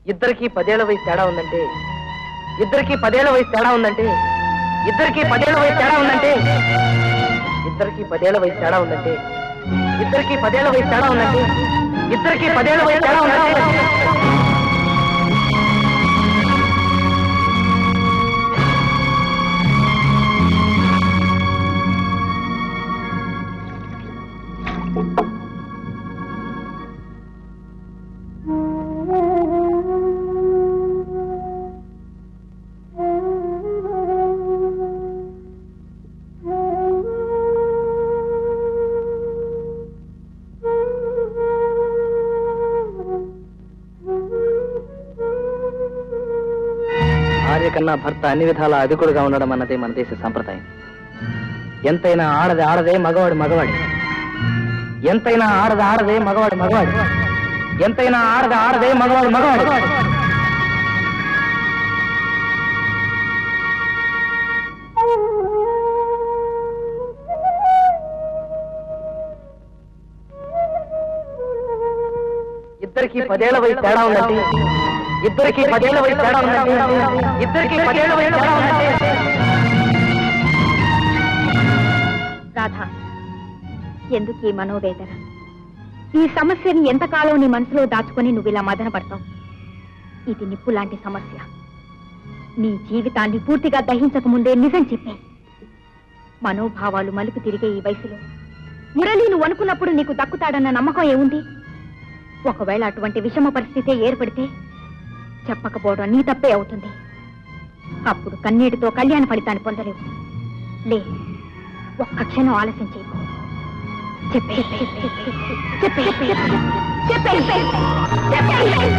ఇద్దరికి పదేళ్ల వయసు తేడా ఉందంటే ఇద్దరికి పదేళ్ల వయసు తేడా ఉందంటే ఇద్దరికి పదేళ్ల వయసు తేడా ఉందంటే ఇద్దరికి పదేళ్ల వయసు తేడా ఉందంటే ఇద్దరికి పదేళ్ల వయసు తేడా ఉందంటే ఇద్దరికి పదేళ్ల వయసు తేడా ఉందంటే భార్య కన్నా భర్త అన్ని విధాల అధికుడుగా ఉండడం అన్నదే మన దేశ సంప్రదాయం ఎంతైనా ఆడది ఆడదే మగవాడు మగవాడి ఎంతైనా ఆడది ఆడదే మగవాడు మగవాడి ఎంతైనా ఆడది ఆడదే మగవాడు మగవాడు ఇద్దరికి పదేళ్ల వయసు తేడా ఉందంటే ఇద్దరికి పదేళ్ల వయసు తేడా ఉందంటే ఇద్దరికి పదేళ్ల వయసు తేడా ఉందంటే రాధా ఎందుకు ఈ మనోవేదన ఈ సమస్యని ఎంతకాలం నీ మనసులో దాచుకొని నువ్వు ఇలా మదన పడతావు ఇది నిప్పు లాంటి సమస్య నీ జీవితాన్ని పూర్తిగా దహించక ముందే నిజం చెప్పే మనోభావాలు మలుపు తిరిగే ఈ వయసులో మురళి నువ్వు అనుకున్నప్పుడు నీకు దక్కుతాడన్న నమ్మకం ఏముంది ఒకవేళ అటువంటి విషమ పరిస్థితి ఏర్పడితే చెప్పకపోవడం నీ తప్పే అవుతుంది అప్పుడు కన్నీటితో కళ్యాణ ఫలితాన్ని పొందలేవు లే ఒక్క క్షణం ఆలస్యం చేయకు చెప్పే చెప్పే చెప్పే చెప్పే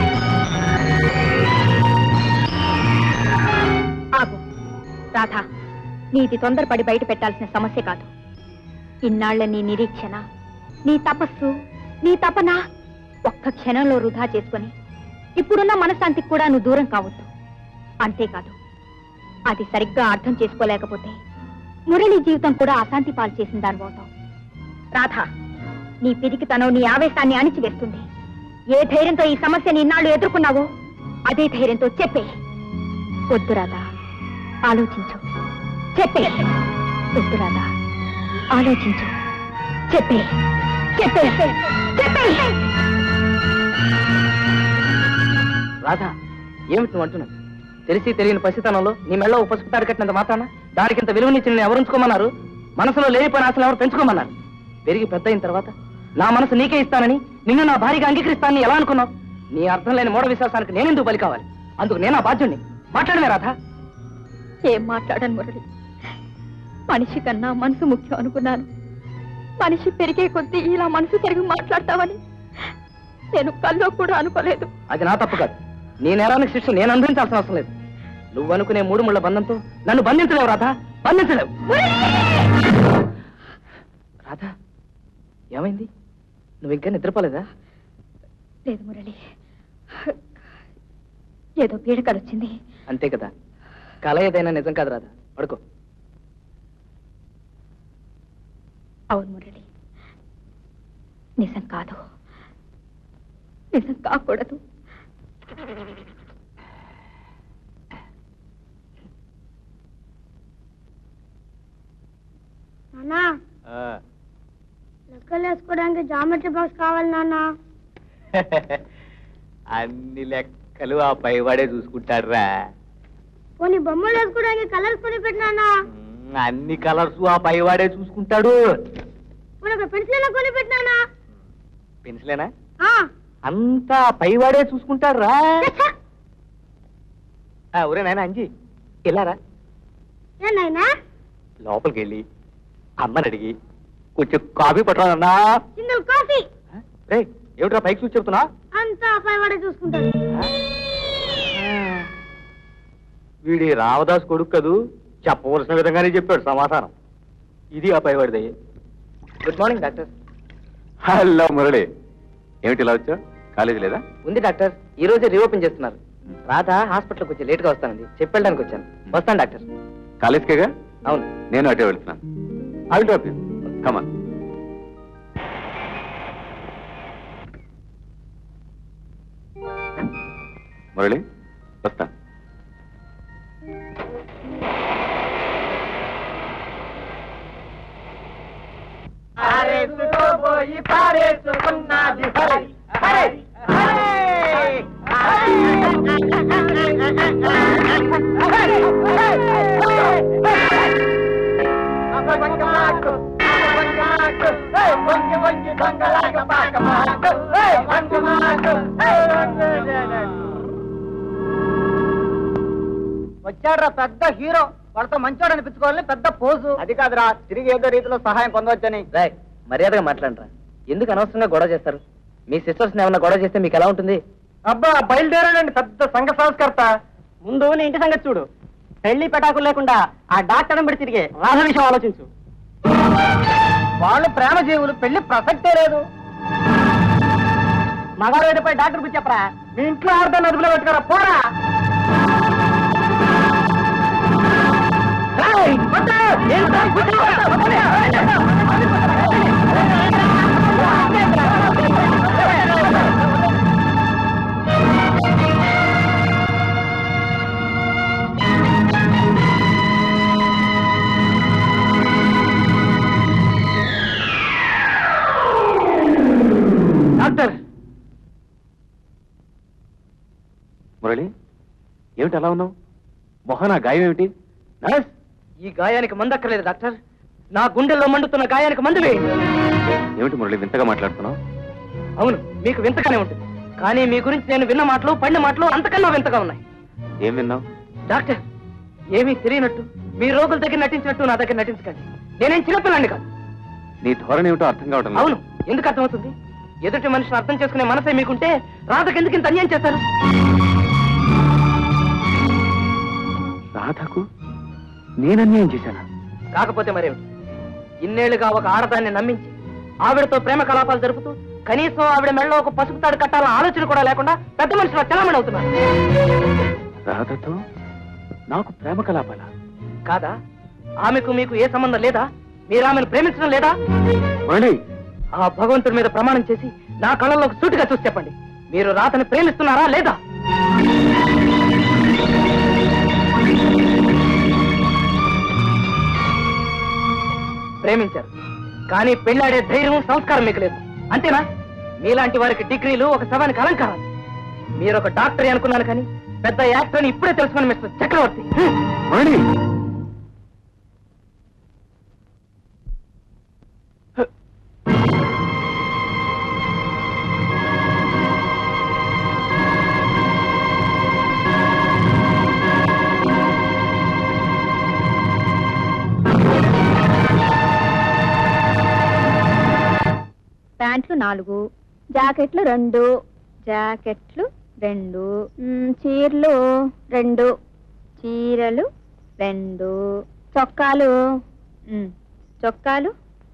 ఆగు రాధా నీది తొందరపడి బయట పెట్టాల్సిన సమస్య కాదు ఇన్నాళ్ల నీ నిరీక్షణ నీ తపస్సు నీ తపన ఒక్క క్షణంలో వృధా చేసుకొని ఇప్పుడున్న మనశ్శాంతికి కూడా నువ్వు దూరం కావద్దు అంతేకాదు అది సరిగ్గా అర్థం చేసుకోలేకపోతే మురళి జీవితం కూడా అశాంతి పాలు చేసిన దాని పోతావు రాధ నీ పిరికితనం నీ ఆవేశాన్ని అణిచివేస్తుంది ఏ ధైర్యంతో ఈ సమస్యని ఇన్నాళ్ళు ఎదుర్కొన్నావో అదే ధైర్యంతో చెప్పే వద్దు రాధా ఆలోచించు చెప్పే వద్దు రాధా ఆలోచించు చెప్పే చెప్పే చెప్పే రాధా ఏమిటి నువ్వు అంటున్నావు తెలిసి తెలియని పసితనంలో నీ మెళ్ళ ఓ పసుపు తాడు కట్టినంత మాత్రాన దానికి ఇంత విలువనిచ్చి నేను ఎవరు ఉంచుకోమన్నారు మనసులో లేనిపోయిన ఆశలు ఎవరు పెంచుకోమన్నారు పెరిగి పెద్ద అయిన తర్వాత నా మనసు నీకే ఇస్తానని నిన్ను నా భార్యగా అంగీకరిస్తానని ఎలా అనుకున్నావు నీ అర్థం లేని మూఢ విశ్వాసానికి నేనెందుకు బలి కావాలి అందుకు నేను ఆ బాధ్యుణ్ణి మాట్లాడమే రాధా ఏం మాట్లాడను మురళి మనిషి కన్నా మనసు ముఖ్యం అనుకున్నాను మనిషి పెరిగే కొద్దీ ఇలా మనసు తిరిగి మాట్లాడతావని నేను కల్లో కూడా అనుకోలేదు అది నా తప్పు కాదు నీ నేరానికి శిక్ష నేను అనుభవించాల్సిన అవసరం లేదు నువ్వు అనుకునే మూడు ముళ్ళ బంధంతో నన్ను బంధించలేవు రాధా బంధించలేవు రాధా ఏమైంది నువ్వు ఇంకా నిద్రపోలేదా లేదు మురళి ఏదో పీడకలు వచ్చింది అంతే కదా కళ ఏదైనా నిజం కాదు రాధా పడుకో అవును మురళి నిజం కాదు నిజం కాకూడదు నాన్నా లెక్కలు వేసుకోవడానికి జామెట్రీ బాక్స్ కావాలి నాన్న అన్ని లెక్కలు ఆ పైవాడే చూసుకుంటాడురా పోనీ బొమ్మలు వేసుకోవడానికి కలర్స్ కొని పెట్టినా ఉమ్, అన్ని కలర్స్ ఆ పైవాడే చూసుకుంటాడు పోనీ ఒక పెన్సిల్ కొని పెట్టినా పెన్సిలేనా అంతా ఆ పైవాడే చూసుకుంటాడురా ఆ, ఒరే నాయన అంజి వెళ్ళారా ఏనాయనా లోపలికి వెళ్ళి అమ్మని అడిగి కొంచెం కాఫీ పట్టరాదన్నా సింగిల్ కాఫీ రే ఏమిట్రా పైకి చూసి చెప్తున్నా అంతా పై వాడే చూసుకుంటాడు వీడి రామదాస్ కొడుకు కదూ చెప్పవలసిన విధంగానే చెప్పాడు సమాధానం ఇది ఆ పైవాడిదే good morning doctor hello Murali ఏమిటి ఇలా వచ్చా కాలేజీ లేదా ఉంది డాక్టర్ ఈ రోజే రీఓపెన్ చేస్తున్నారు రాధ హాస్పిటల్కి వచ్చి లేట్గా వస్తానండి చెప్పెళ్ళడానికి వచ్చాను వస్తాను డాక్టర్ కాలేజ్కేగా అవును నేను అటే వెళ్తున్నాను I will drop you come on Murali వస్తా వచ్చాడ్రా పెద్ద హీరో వాళ్ళతో మంచోడు అనిపించుకోవాలని పెద్ద పోజు అది కాదురా తిరిగి ఏదో రీతిలో సహాయం పొందవచ్చని రాయ్ మర్యాదగా మాట్లాడరా ఎందుకు అనవసరంగా గొడవ చేస్తారు మీ సిస్టర్స్ ఏమన్నా గొడవ చేస్తే మీకు ఎలా ఉంటుంది అబ్బా బయలుదేరాడండి పెద్ద సంఘ సంస్కర్త ముందు నీ ఇంటి సంగతి చూడు పెళ్లి పెటాకులు లేకుండా ఆ డాక్టర్ పెడి తిరిగే రాధ విషయం ఆలోచించు వాళ్ళు ప్రేమ జీవులు పెళ్లి ప్రసక్తే లేదు మగాడు ఏడిపై డాక్టర్ గురించి చెప్పరా మీ ఇంట్లో ఆడదాన్ని అదుపులో పెట్టుకోరా పోరా రేయ్, కొట్టు! ఏంట్రా, కొట్టు! డాక్టర్ మురళి ఏమిటి అలా ఉన్నావు మొహన గాయం ఏమిటి నర్స్ ఈ గాయానికి మందు అక్కర్లేదు డాక్టర్ నా గుండెల్లో మండుతున్న గాయానికి మందు వేయండి ఏమిటి మురళి వింతగా మాట్లాడుతున్నావు అవును మీకు వింతగానే ఉంటుంది కానీ మీ గురించి నేను విన్న మాటలు పడిన మాటలు అంతకన్నా వింతగా ఉన్నాయి ఏం విన్నావు డాక్టర్ ఏమీ తెలియనట్టు మీ రోగుల దగ్గర నటించినట్టు నా దగ్గర నటించకండి నేనేం చిన్నపిల్లండి కాదు నీ ధోరణి ఏమిటో అర్థం కావటం లేదు. అవును ఎందుకు అర్థమవుతుంది ఎదుటి మనిషిని అర్థం చేసుకునే మనసే మీకుంటే రాధకెందుకు ఇంత అన్యాయం చేస్తారు రాధకు నేను అన్యాయం చేశానా కాకపోతే మరేమిటి ఇన్నేళ్లుగా ఒక ఆడదాన్ని నమ్మించి ఆవిడతో ప్రేమ కలాపాలు జరుపుతూ కనీసం ఆవిడ మెడలో ఒక పసుపు తాడు కట్టాలన్న ఆలోచన కూడా లేకుండా పెద్ద మనుషుల చలామణి అవుతున్నారు రాధతో నాకు ప్రేమ కలాపాల కాదా ఆమెకు మీకు ఏ సంబంధం లేదా మీరు ఆమెను ప్రేమించడం లేదా మురళి ఆ భగవంతుడి మీద ప్రమాణం చేసి నా కళ్ళలోకి సూటిగా చూసి చెప్పండి మీరు రాతని ప్రేమిస్తున్నారా లేదా ప్రేమించారు కానీ పెళ్ళాడే ధైర్యం సంస్కారం మీకు లేదు అంతేనా మీలాంటి వారికి డిగ్రీలు ఒక శవానికి అలంకారం మీరు ఒక డాక్టర్ అనుకున్నాను కానీ పెద్ద యాక్టర్ అని ఇప్పుడే తెలుసుకుని మిస్టర్ చక్రవర్తి హ్మ్. మురళి ప్యాంట్లు నాలుగు జాకెట్లు రెండు జాకెట్లు రెండు మ్, చీరలు రెండు చీరలు రెండు చొక్కాలు మ్, చొక్కాలు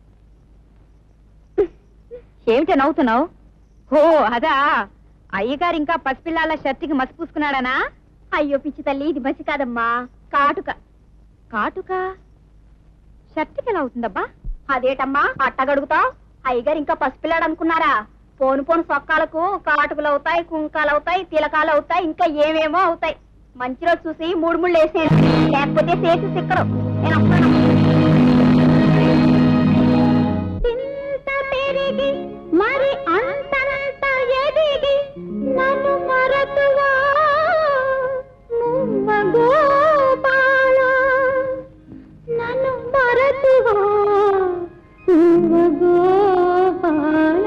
ఏమిటి నవ్వుతున్నావు ఓ అదా అయ్యగారు ఇంకా పసిపిల్లాల షర్టికి మసి పూసుకున్నాడనా అయ్యో పిచ్చి తల్లి ఇది బసి కాదమ్మా కాటుక కాటుక షర్టికి ఎలా అవుతుందబ్బా అదేటమ్మా అట్టగడుగుతావు అయ్యగారు ఇంకా పసిపిల్లాడు అనుకున్నారా పోను పోను సొక్కాలకు కాటుకలు అవుతాయి కుంకాలు అవుతాయి తిలకాలు అవుతాయి ఇంకా ఏమేమో అవుతాయి మంచి రోజు చూసి మూడు ముళ్ళు వేసేయండి లేకపోతే చేసి సిక్కడు నేను వస్తాను ఇంత పెరిగి మరి అంతనంత ఎదిగి నన్ను మరతువా నువ్వ గోపాల నన్ను మరతువా నువ్వ గోపాల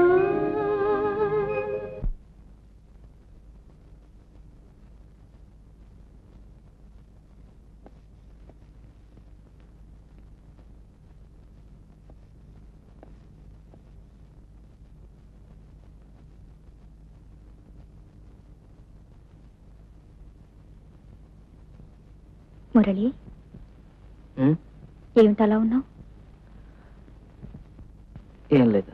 మురళి హ్మ్? ఏమిటి అలా ఉన్నావు ఏం లేదు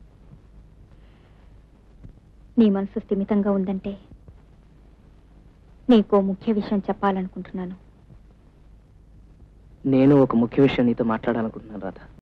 నీ మనసు స్థిమితంగా ఉందంటే నీకో ముఖ్య విషయం చెప్పాలనుకుంటున్నాను నేను ఒక ముఖ్య విషయం నీతో మాట్లాడాలనుకుంటున్నాను రాధా